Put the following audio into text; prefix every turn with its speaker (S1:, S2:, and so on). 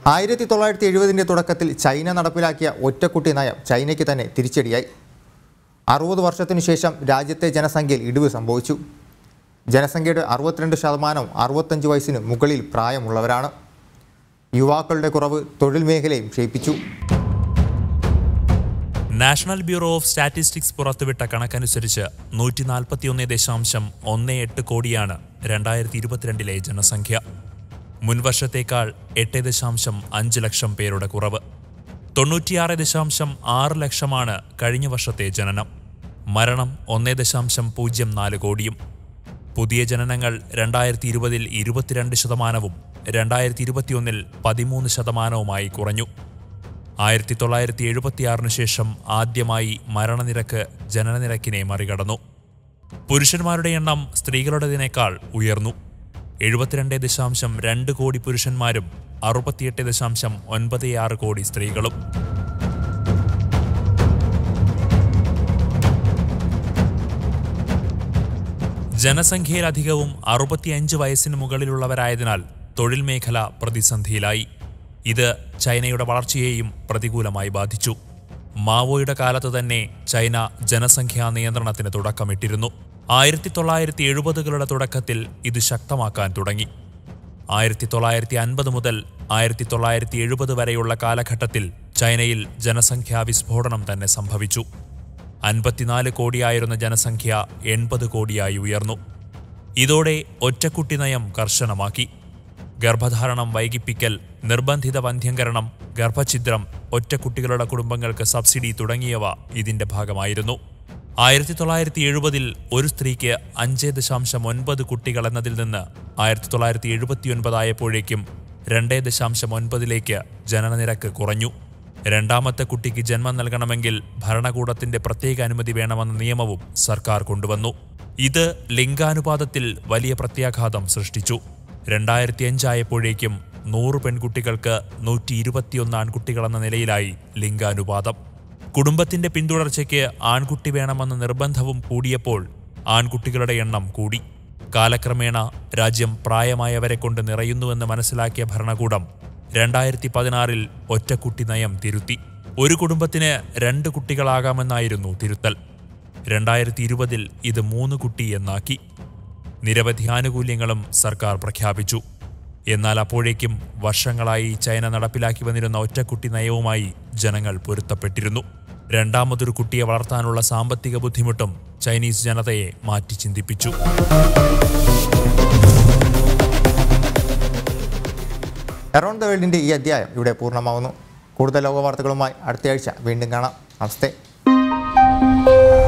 S1: ആയിരത്തി തൊള്ളായിരത്തി എഴുപതിൻ്റെ തുടക്കത്തിൽ ചൈന നടപ്പിലാക്കിയ ഒറ്റക്കുട്ടി നയം ചൈനയ്ക്ക് തന്നെ തിരിച്ചടിയായി അറുപത് വർഷത്തിനു ശേഷം രാജ്യത്തെ ജനസംഖ്യയിൽ ഇടിവ് സംഭവിച്ചു ജനസംഖ്യയുടെ അറുപത്തിരണ്ട് ശതമാനവും അറുപത്തഞ്ച് വയസ്സിന് മുകളിൽ പ്രായമുള്ളവരാണ് യുവാക്കളുടെ കുറവ് തൊഴിൽ മേഖലയും ക്ഷയിപ്പിച്ചു
S2: നാഷണൽ ബ്യൂറോ ഓഫ് സ്റ്റാറ്റിസ്റ്റിക്സ് പുറത്തുവിട്ട കണക്കനുസരിച്ച് നൂറ്റി നാൽപ്പത്തിയൊന്ന് ദശാംശം ഒന്ന് എട്ട് കോടിയാണ് രണ്ടായിരത്തി ഇരുപത്തിരണ്ടിലെ ജനസംഖ്യ മുൻവർഷത്തേക്കാൾ എട്ട് ദശാംശം അഞ്ച് ലക്ഷം പേരുടെ കുറവ് തൊണ്ണൂറ്റിയാറ് ദശാംശം ആറ് ലക്ഷമാണ് കഴിഞ്ഞ വർഷത്തെ ജനനം മരണം ഒന്നേ ദശാംശം പൂജ്യം നാല് കോടിയും പുതിയ ജനനങ്ങൾ രണ്ടായിരത്തി ഇരുപതിൽ ഇരുപത്തിരണ്ട് ശതമാനവും രണ്ടായിരത്തി ഇരുപത്തിയൊന്നിൽ പതിമൂന്ന് ശതമാനവുമായി കുറഞ്ഞു ആയിരത്തി തൊള്ളായിരത്തി എഴുപത്തിയാറിന് ശേഷം ആദ്യമായി മരണനിരക്ക് ജനനനിരക്കിനെ മറികടന്നു പുരുഷന്മാരുടെ എണ്ണം സ്ത്രീകളുടേതിനേക്കാൾ ഉയർന്നു എഴുപത്തിരണ്ട് ദശാംശം രണ്ട് കോടി പുരുഷന്മാരും അറുപത്തിയെട്ട് ദശാംശം ഒൻപത് ആറ് കോടി സ്ത്രീകളും ജനസംഖ്യയിലധികവും അറുപത്തിയഞ്ച് വയസ്സിന് മുകളിലുള്ളവരായതിനാൽ തൊഴിൽ മേഖല പ്രതിസന്ധിയിലായി ഇത് ചൈനയുടെ വളർച്ചയെയും പ്രതികൂലമായി ബാധിച്ചു മാവോയുടെ കാലത്ത് തന്നെ ചൈന ജനസംഖ്യാ നിയന്ത്രണത്തിന് തുടക്കമിട്ടിരുന്നു ആയിരത്തി തൊള്ളായിരത്തി എഴുപതുകളുടെ തുടക്കത്തിൽ ഇത് ശക്തമാക്കാൻ തുടങ്ങി ആയിരത്തി തൊള്ളായിരത്തി അൻപത് മുതൽ ആയിരത്തി തൊള്ളായിരത്തി എഴുപത് വരെയുള്ള കാലഘട്ടത്തിൽ ചൈനയിൽ ജനസംഖ്യാ വിസ്ഫോടനം തന്നെ സംഭവിച്ചു അൻപത്തിനാല് കോടിയായിരുന്ന ജനസംഖ്യ എൺപത് കോടിയായി ഉയർന്നു ഇതോടെ ഒറ്റക്കുട്ടി നയം കർശനമാക്കി ഗർഭധാരണം വൈകിപ്പിക്കൽ നിർബന്ധിത വന്ധ്യംകരണം ഗർഭഛിദ്രം ഒറ്റക്കുട്ടികളുടെ കുടുംബങ്ങൾക്ക് സബ്സിഡി തുടങ്ങിയവ ഇതിന്റെ ഭാഗമായിരുന്നു ആയിരത്തി തൊള്ളായിരത്തി എഴുപതിൽ ഒരു സ്ത്രീക്ക് അഞ്ച് ദശാംശം ഒൻപത് കുട്ടികൾ എന്നതിൽ നിന്ന് ആയിരത്തി തൊള്ളായിരത്തി എഴുപത്തിയൊൻപതായപ്പോഴേക്കും രണ്ടേ ദശാംശം ഒൻപതിലേക്ക് ജനനനിരക്ക് കുറഞ്ഞു രണ്ടാമത്തെ കുട്ടിക്ക് ജന്മം നൽകണമെങ്കിൽ ഭരണകൂടത്തിന്റെ പ്രത്യേക അനുമതി വേണമെന്ന നിയമവും സർക്കാർ കൊണ്ടുവന്നു ഇത് ലിംഗാനുപാതത്തിൽ വലിയ പ്രത്യാഘാതം സൃഷ്ടിച്ചു രണ്ടായിരത്തി അഞ്ചായപ്പോഴേക്കും നൂറ് പെൺകുട്ടികൾക്ക് നൂറ്റി ഇരുപത്തിയൊന്ന് ആൺകുട്ടികളെന്ന നിലയിലായി ലിംഗാനുപാതം കുടുംബത്തിന്റെ പിന്തുടർച്ചയ്ക്ക് ആൺകുട്ടി വേണമെന്ന നിർബന്ധവും കൂടിയപ്പോൾ ആൺകുട്ടികളുടെ എണ്ണം കൂടി കാലക്രമേണ രാജ്യം പ്രായമായവരെ കൊണ്ട് നിറയുന്നുവെന്ന് മനസ്സിലാക്കിയ ഭരണകൂടം രണ്ടായിരത്തി പതിനാറിൽ ഒറ്റക്കുട്ടി നയം തിരുത്തി ഒരു കുടുംബത്തിന് രണ്ട് കുട്ടികളാകാമെന്നായിരുന്നു തിരുത്തൽ രണ്ടായിരത്തി ഇരുപതിൽ ഇത് മൂന്ന് കുട്ടി എന്നാക്കി നിരവധി ആനുകൂല്യങ്ങളും സർക്കാർ പ്രഖ്യാപിച്ചു എന്നാൽ അപ്പോഴേക്കും വർഷങ്ങളായി ചൈന നടപ്പിലാക്കി വന്നിരുന്ന ഒറ്റക്കുട്ടി നയവുമായി ജനങ്ങൾ പൊരുത്തപ്പെട്ടിരുന്നു രണ്ടാമതൊരു കുട്ടിയെ വളർത്താനുള്ള സാമ്പത്തിക ബുദ്ധിമുട്ടും ചൈനീസ് ജനതയെ മാറ്റി ചിന്തിപ്പിച്ചു
S1: അറൗണ്ട് ദ വേൾഡിൻ്റെ ഈ അധ്യായം ഇവിടെ പൂർണ്ണമാവുന്നു കൂടുതൽ ലോക വാർത്തകളുമായി അടുത്തയാഴ്ച വീണ്ടും കാണാം നമസ്തേ